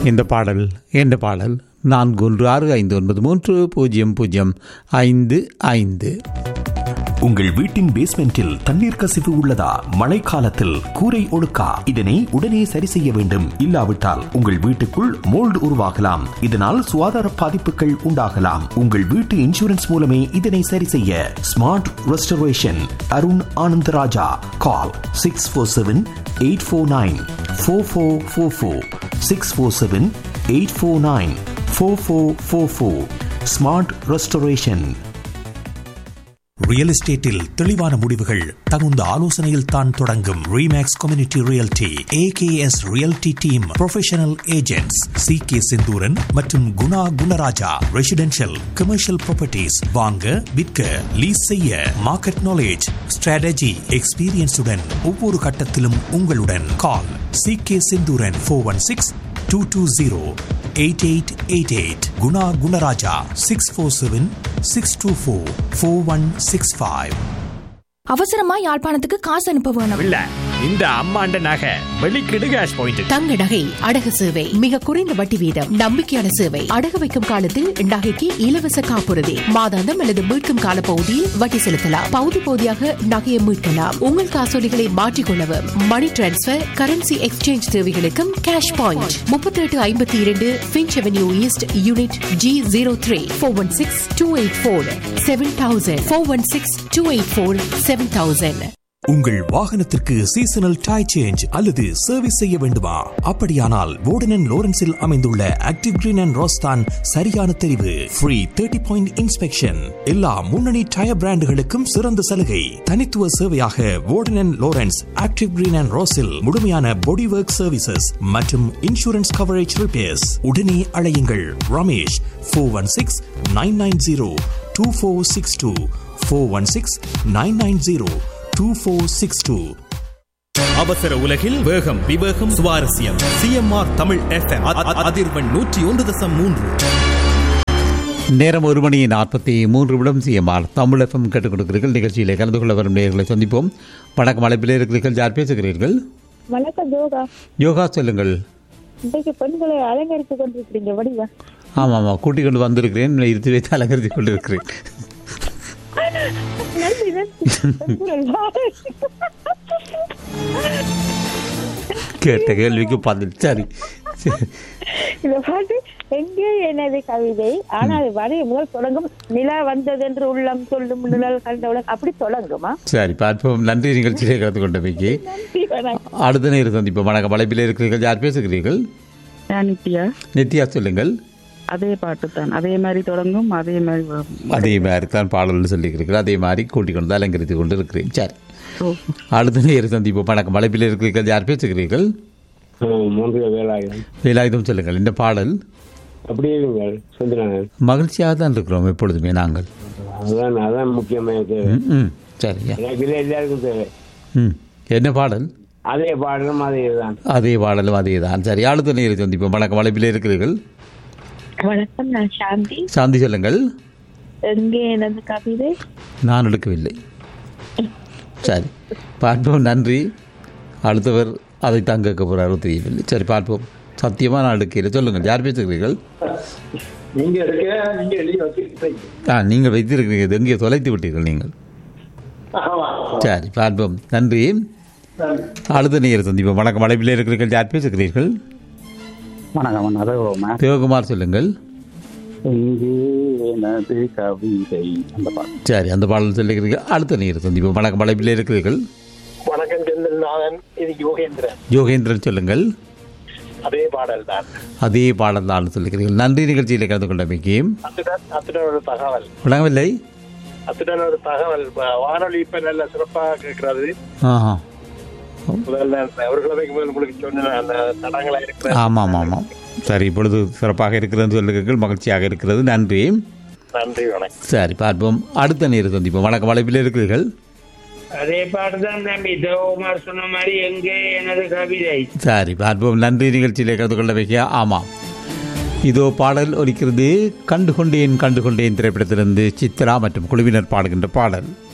இந்த பாடல் என்ற பாடல் நான்கு ஒன்று ஆறு ஐந்து ஒன்பது மூன்று பூஜ்ஜியம் பூஜ்ஜியம் ஐந்து ஐந்து உங்கள் வீட்டின் பேஸ்மெண்டில் தண்ணீர் கசிவு உள்ளதா மழைக்காலத்தில் கூரை ஒழுக்கா இதனை உடனே சரி செய்ய வேண்டும் இல்லாவிட்டால் உங்கள் வீட்டுக்குள் மோல்டு உருவாகலாம் இதனால் சுகாதார பாதிப்புகள் உண்டாகலாம் உங்கள் வீட்டு இன்சூரன்ஸ் மூலமே இதனை சரி செய்ய smart restoration Arun Anandaraja call six four seven eight four nine four four four four six four seven eight four nine four four four four smart restoration real எஸ்டேட்டில் தெளிவான முடிவுகள் தகுந்த ஆலோசனையில் தான் தொடங்கும் REMAX community realty AKS realty team professional agents C K Senthooran மற்றும் Guna Gunaraja residential commercial properties வாங்க விற்க லீஸ் செய்ய மார்க்கெட் நாலேஜ் ஸ்ட்ராட்டஜி எக்ஸ்பீரியன்ஸுடன் ஒவ்வொரு கட்டத்திலும் உங்களுடன் call C K Senthooran four one six two two zero eight eight eight eight Guna Gunaraja six four seven six two four four one six five அவசரமா யாழ்ப்பாணத்துக்கு காசு அனுப்ப வேணும் இல்ல இந்த அம்மாண்ட நகை வெளிக்கிடு கேஷ் பாயிண்ட் தங்க நகை அடகு சேவை மிக குறைந்த வட்டி வீதம் நம்பிக்கையான சேவை அடகு வைக்கும் காலத்தில் நகைக்கு இலவச காப்புறுதி மாதாந்தம் அல்லது மீட்கும் கால பகுதியில் வட்டி செலுத்தலாம் பகுதி பகுதியாக நகையை மீட்கலாம் உங்கள் காசோலிகளை மாற்றிக்கொள்ளவும் மணி டிரான்ஸ்பர் கரன்சி எக்ஸ்சேஞ்ச் தேவைகளுக்கும் கேஷ் பாயிண்ட் முப்பத்தி எட்டு ஐம்பத்தி இரண்டு Finch avenue east unit G zero three four one six two eight four seven thousand four one six two eight four seven thousand உங்கள் வாகனத்திற்கு சீசனல் டை சேஞ்ச் அல்லது service செய்ய வேண்டுமா அப்படியானால் வோர்டன் லோரன்ஸில் அமைந்துள்ள ஆக்டிவ் கிரீன் அண்ட் ரோஸ்தான் சரியான தெரிவு ஃப்ரீ தேர்ட்டி பாயிண்ட் இன்ஸ்பெக்ஷன் எல்லா முன்னணி டயர் பிராண்டுகளுக்கும் சிறந்த சலுகை தனித்துவ சேவையாக Warden Lawrence active green and ரோஸில் முழுமையான பாடி ஒர்க் சர்வீசஸ் மற்றும் இன்சூரன்ஸ் கவரேஜ் ரிப்பேர்ஸ் உடனே அழையுங்கள் Ramesh four one six nine nine zero two four six two four one six nine nine zero two four six two அவசர உலகில் வேகம் விவேகம் சுவாரஸ்யம் CMR Tamil FM அதிர்வெண் நூற்றி ஒன்று தசம் மூன்று நேரம் ஒரு மணி நாற்பத்தி மூன்று நிமிடம் சிஎம்ஆர் தமிழ் எஃப்எம் கேட்டுக் கொடுக்கிறீர்கள் நிகழ்ச்சியிலே கலந்து கொள்ள வரும் நேர்களை சந்திப்போம் வணக்கம் அழைப்பிலே இருக்கிறீர்கள் யார் பேசுகிறீர்கள் வணக்கம் யோகா யோகா சொல்லுங்கள் இன்றைக்கு பெண்களை அலங்கரித்துக் கொண்டிருக்கிறீங்க வடிவா ஆமாம் ஆமாம் கூட்டிக் கொண்டு வந்திருக்கிறேன் இருத்து வைத்து அலங்கரித்து கொண்டிருக்கிறேன் நன்றி நன்றி பெண்கள் கேட்ட கேள்விக்கு பதில் சரி இந்த பாட்டு எங்கே எனது கவிதை ஆனால் வரைய முதல் தொடங்கும் நிலா வந்ததென்று உள்ளம் சொல்லும் நிழல் கண்டவுடன் அப்படி தொடங்குமா சரி பார்ப்போம் நன்றி நிகழ்ச்சியிலே கலந்து கொண்டமைக்கு நன்றி வணக்கம் அடுத்த நேரம் சந்திப்போம் வணக்கம் அழைப்பிலே இருக்கிறீர்கள் யார் பேசுகிறீர்கள் நான் நித்யா நித்யா சொல்லுங்கள் அதே பாட்டு தான் அதே மாதிரி தொடங்கும் அதே மாதிரி வரும். அதே மாதிரி தான் பாடல்னு சொல்லியிருக்கிறீர்கள் அதே மாதிரி கூட்டிக் கொண்டு அலங்கரித்து கொண்டு இருக்கிறேன் சரி ஓ. அடுத்த நேரம் சந்திப்போம் வணக்கம் அழைப்பில் இருக்கிறீர்கள் யார் பேசுகிறீர்கள் மூன்று வேலாயுதம் வேலாயுதம் சொல்லுங்கள் இந்த பாடல் அப்படியே இருங்கள் சொல்லுங்க மகிழ்ச்சியாக தான் இருக்கிறோம் எப்பொழுதுமே நாங்கள் அதான் அதான் முக்கியமான தேவை ம், ம் சரியா எனக்கு இல்லை எல்லாருக்கும் தேவை ம் என்ன பாடல் அதே பாடலும் அதே தான் அதே பாடலும் அதே தான் சரி அடுத்த நேரம் சந்திப்போம் வணக்கம் அழைப்பில் இருக்கிறீர்கள் வணக்கம் நான் சாந்தி சாந்தி சொல்லுங்கள் எங்கே எனது கவிதை நான் எடுக்கவில்லை சரி பார்ப்போம் நன்றி அடுத்தவர் அதைத்தான் கேட்க போகிறாரோ தெரியவில்லை சரி பார்ப்போம் சத்தியமாக நான் எடுக்கல சொல்லுங்கள் யார் பேசுகிறீர்கள் நீங்க இருக்க நீங்க எழுதி வச்சிருக்கீங்க ஆ நீங்கள் வைத்திருக்கிறீங்க இது எங்கே தொலைத்து விட்டீர்கள் நீங்கள் சரி பார்ப்போம் நன்றி அடுத்த நேரம் சந்திப்போம் வணக்கம் அழைப்பில் இருக்கிறீர்கள் யார் பேசுகிறீர்கள் வணக்கம் அதோ சிவகுமார் சொல்லுங்கள் எங்கே எனது கவிதை அந்த பாட்டு சரி அந்த பாடல் சொல்லுகிறீர்கள் அடுத்த நேரம் சந்திப்போம் வணக்கம் அழைப்பில் இருக்கிறீர்கள் வணக்கம் செந்தில்நாதன் இது யோகேந்திரன் யோகேந்திரன் சொல்லுங்கள் அதே பாடல் தான் அதே பாடல் தான் சொல்லுகிறீர்கள் நன்றி நிகழ்ச்சியில் கலந்து கொண்டமைக்கு அத்துடன் அத்துடன் ஒரு தகவல் வழங்கவில்லை அத்துடன் ஒரு தகவல் வ- வானொலி இப்ப நல்ல சிறப்பாக கேட்கிறது ஆஹா முதல்ல ஒரு கிழமைக்கு முதல் உங்களுக்கு சொன்னேன் அந்த தடங்களா இருக்கிற ஆமாம் ஆமாம் ஆமாம் சரி இப்பொழுது சிறப்பாக இருக்கிறது சொல்லுங்கள் மகிழ்ச்சியாக இருக்கிறது நன்றி நன்றி வணக்கம் சரி பார்ப்போம் அடுத்த நேரம் சந்திப்போம் வணக்கம் வளைப்பில் இருக்கிறீர்கள் அதே பாட்டு தான் தம்பி தேவகுமார் சொன்ன மாதிரி எங்கே எனது கவிதை சரி பார்ப்போம் நன்றி நிகழ்ச்சியில் கலந்து கொள்ள வைக்க ஆமாம் இதோ பாடல் ஒலிக்கிறது கண்டு கொண்டேன் கண்டு கொண்டேன் திரைப்படத்திலிருந்து சித்ரா மற்றும் குழுவினர் பாடுகின்ற பாடல்